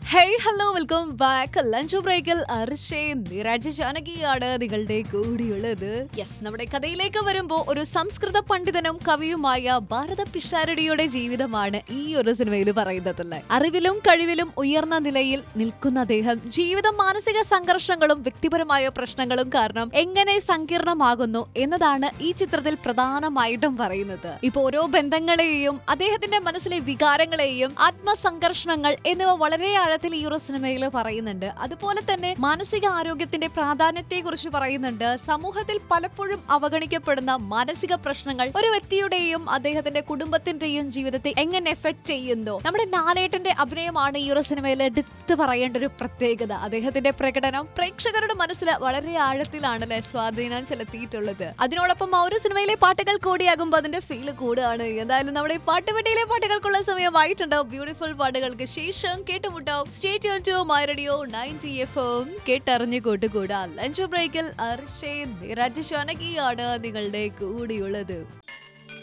hey hello welcome back lunch ബ്രേക്കിൽ അർഷേ നിരാജ് ജാനകിയാണ് നിങ്ങളുടെ കൂടിയുള്ളത് യെസ് നമ്മുടെ കഥയിലേക്ക് വരുമ്പോൾ ഒരു സംസ്കൃത പണ്ഡിതനും കവിയുമായ ഭാരത പിഷാരടിയുടെ ജീവിതമാണ് ഈ ഒരു സിനിമയിൽ പറയുന്നത് അല്ലേ അറിവിലും കഴിവിലും ഉയർന്ന നിലയിൽ നിൽക്കുന്ന അദ്ദേഹം ജീവിതം മാനസിക സംഘർഷങ്ങളും വ്യക്തിപരമായ പ്രശ്നങ്ങളും കാരണം എങ്ങനെ സങ്കീർണമാകുന്നു എന്നതാണ് ഈ ചിത്രത്തിൽ പ്രധാനമായിട്ടും പറയുന്നത് ഇപ്പൊ ഓരോ ബന്ധങ്ങളെയും അദ്ദേഹത്തിന്റെ മനസ്സിലെ വികാരങ്ങളെയും ആത്മസംഘർഷണങ്ങൾ എന്നിവ വളരെ ആഴത്തിൽ ഈ ഒരു സിനിമയിൽ പറയുന്നുണ്ട് അതുപോലെ തന്നെ മാനസിക ആരോഗ്യത്തിന്റെ പ്രാധാന്യത്തെ കുറിച്ച് പറയുന്നുണ്ട് സമൂഹത്തിൽ പലപ്പോഴും അവഗണിക്കപ്പെടുന്ന മാനസിക പ്രശ്നങ്ങൾ ഒരു വ്യക്തിയുടെയും അദ്ദേഹത്തിന്റെ കുടുംബത്തിന്റെയും ജീവിതത്തെ എങ്ങനെ എഫക്ട് ചെയ്യുന്നു നമ്മുടെ ലാലേട്ടന്റെ അഭിനയമാണ് ഈ ഒരു സിനിമയിൽ എടുത്ത് പറയേണ്ട ഒരു പ്രത്യേകത അദ്ദേഹത്തിന്റെ പ്രകടനം പ്രേക്ഷകരുടെ മനസ്സിൽ വളരെ ആഴത്തിലാണല്ലേ സ്വാധീനം ചെലുത്തിയിട്ടുള്ളത് അതിനോടൊപ്പം ആ ഒരു സിനിമയിലെ പാട്ടുകൾ കൂടിയാകുമ്പോൾ അതിന്റെ ഫീൽ കൂടുകയാണ് എന്തായാലും നമ്മുടെ ഈ പാട്ടുപെട്ടിയിലെ പാട്ടുകൾക്കുള്ള സമയമായിട്ടുണ്ട് ബ്യൂട്ടിഫുൾ പാട്ടുകൾക്ക് ശേഷം കേട്ടുമുട്ടാം stay tune to my radio ninety F M കേട്ടറിഞ്ഞു കൂട്ടുകൂടാ ലഞ്ച് ബ്രേക്കിൽ അർഷേ നിരജ് ഷനകിയാണ് നിങ്ങളുടെ കൂടിയുള്ളത്